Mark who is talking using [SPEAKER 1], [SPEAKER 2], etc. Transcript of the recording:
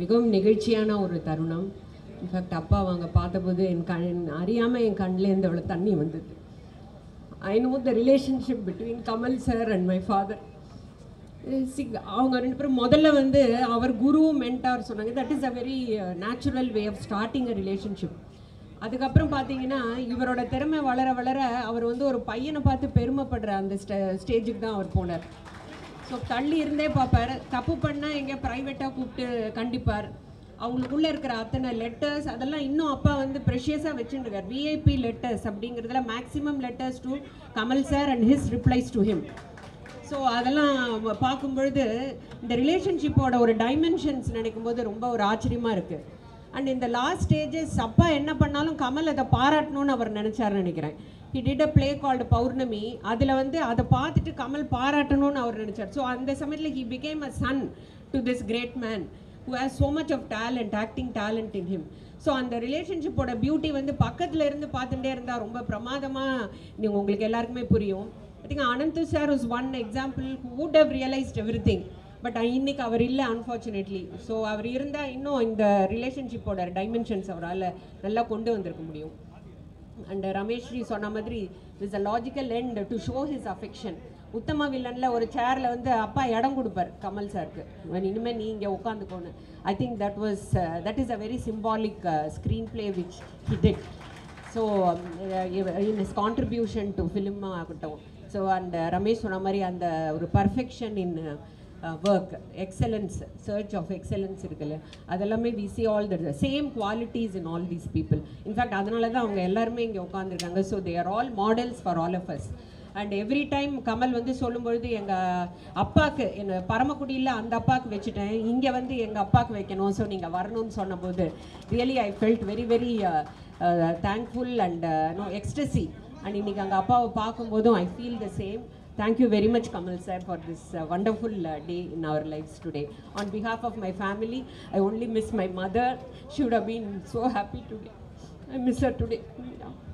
[SPEAKER 1] மிகவும் நெகிழ்ச்சியான ஒரு தருணம் இன்ஃபேக்ட் அப்பா அவங்க பார்த்தபோது என் கண் அறியாமல் என் கண்ணிலேருந்து அவ்வளோ தண்ணி வந்தது I know the relationship between Kamal sir and my father அவங்க ரெண்டு பேரும் முதல்ல வந்து அவர் குரு மென்டார் சொன்னாங்க that is a very natural way of starting a relationship அதுக்கப்புறம் பார்த்தீங்கன்னா இவரோட திறமை வளர வளர அவர் வந்து ஒரு பையனை பார்த்து பெருமைப்படுற அந்த ஸ்டே ஸ்டேஜுக்கு தான் அவர் போனார் ஸோ தள்ளி இருந்தே பார்ப்பார் தப்பு பண்ணால் எங்கே ப்ரைவேட்டாக கூப்பிட்டு கண்டிப்பார் அவங்களுக்குள்ளே இருக்கிற அத்தனை லெட்டர்ஸ் அதெல்லாம் இன்னும் அப்பா வந்து ப்ரெஷியஸாக வச்சுருக்கார் விஐபி லெட்டர்ஸ் அப்படிங்கிறதுல maximum letters to Kamal sir and his replies to him so அதெல்லாம் பார்க்கும்பொழுது இந்த ரிலேஷன்ஷிப்போட ஒரு டைமென்ஷன்ஸ் நினைக்கும் போது ரொம்ப ஒரு ஆச்சரியமாக இருக்குது அண்ட் இந்த லாஸ்ட் ஸ்டேஜஸ் அப்பா என்ன பண்ணாலும் கமல் அதை பாராட்டணும்னு அவர் நினச்சாருன்னு நினைக்கிறேன் he did a play called Pournami அதில் வந்து அதை பார்த்துட்டு கமல் பாராட்டணும்னு அவர் நினச்சார் ஸோ அந்த சமயத்தில் he became a son to this great man who has so much of talent acting talent in him so அந்த ரிலேஷன்ஷிப்போட பியூட்டி வந்து பக்கத்தில் இருந்து பார்த்துட்டே இருந்தால் ரொம்ப பிரமாதமாக நீங்கள் உங்களுக்கு எல்லாருக்குமே புரியும் I think Ananthu sir is one example would have realised everything but இன்னைக்கு அவர் இல்லை அன்ஃபார்ச்சுனேட்லி ஸோ அவர் இருந்தால் இன்னும் இந்த ரிலேஷன்ஷிப்போட டைமென்ஷன்ஸ் அவரால் நல்லா கொண்டு வந்திருக்க முடியும் அண்ட் ரமேஷ் ஜி சொன்ன மாதிரி is a logical end to show his affection Uttama வில்லன்ல ஒரு சேர்ல வந்து அப்பா இடம் கொடுப்பார் கமல் சாருக்கு இனிமேல் நீ இங்கே உட்காந்துக்கோன்னு I think that was that is a very symbolic screenplay which he did so in is contribution to film ஆகட்டும் ஸோ அண்ட் ரமேஷ் சொன்ன மாதிரி அந்த ஒரு perfection in work excellence search of excellence இருக்குல்ல அதெல்லாமே we see all the same qualities in all these people in fact அதனால தான் அவங்க எல்லாருமே இங்கே உட்காந்துருக்காங்க so they are all models for all of us and every time Kamal வந்து சொல்லும்பொழுது எங்கள் அப்பாவுக்கு என்ன பரமக்குடியில் அந்த அப்பாவுக்கு வச்சுட்டேன் இங்கே வந்து எங்கள் அப்பாவுக்கு வைக்கணும் ஸோ நீங்கள் வரணும்னு சொன்னபோது really I felt very very thankful and no ecstasy and இன்னைக்கு அங்கே அப்பாவை பார்க்கும்போதும் I feel the same Thank you very much, Kamal sir, for this uh, wonderful uh, day in our lives today. On behalf of my family, I only miss my mother. She would have been so happy today. I miss her today. Yeah.